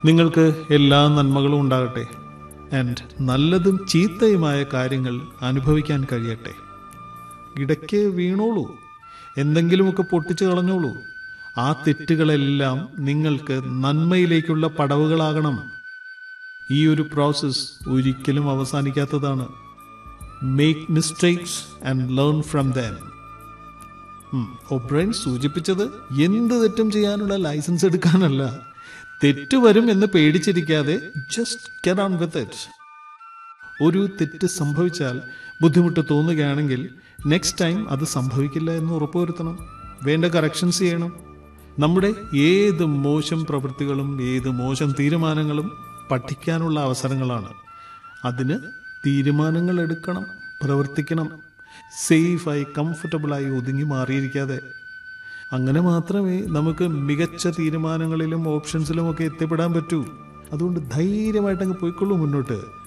നിങ്ങൾക്ക് എല്ലാ നന്മകളും ഉണ്ടാകട്ടെ ആൻഡ് നല്ലതും ചീത്തയുമായ കാര്യങ്ങൾ അനുഭവിക്കാൻ കഴിയട്ടെ ഇടയ്ക്ക് വീണോളൂ എന്തെങ്കിലുമൊക്കെ പൊട്ടിച്ചു കളഞ്ഞോളൂ ആ തെറ്റുകളെല്ലാം നിങ്ങൾക്ക് നന്മയിലേക്കുള്ള പടവുകളാകണം ഈ ഒരു പ്രോസസ് ഒരിക്കലും അവസാനിക്കാത്തതാണ് make mistakes and learn from them O'Brien സൂചിപ്പിച്ചത് എന്ത് തെറ്റും ചെയ്യാനുള്ള ലൈസൻസ് എടുക്കാനല്ല തെറ്റ് വരും എന്ന് പേടിച്ചിരിക്കാതെ just get on with it ഒരു തെറ്റ് സംഭവിച്ചാൽ ബുദ്ധിമുട്ട് തോന്നുകയാണെങ്കിൽ നെക്സ്റ്റ് ടൈം അത് സംഭവിക്കില്ല എന്ന് ഉറപ്പുവരുത്തണം വേണ്ട കറക്ഷൻസ് ചെയ്യണം നമ്മുടെ ഏത് മോശം പ്രവൃത്തികളും ഏത് മോശം തീരുമാനങ്ങളും പഠിക്കാനുള്ള അവസരങ്ങളാണ് അതിന് തീരുമാനങ്ങൾ എടുക്കണം പ്രവർത്തിക്കണം സേഫായി കംഫർട്ടബിളായി ഒതുങ്ങി മാറിയിരിക്കാതെ അങ്ങനെ മാത്രമേ നമുക്ക് മികച്ച തീരുമാനങ്ങളിലും ഓപ്ഷൻസിലും ഒക്കെ എത്തിപ്പെടാൻ പറ്റൂ അതുകൊണ്ട് ധൈര്യമായിട്ട് അങ്ങ് പോയിക്കൊള്ളൂ മുന്നോട്ട്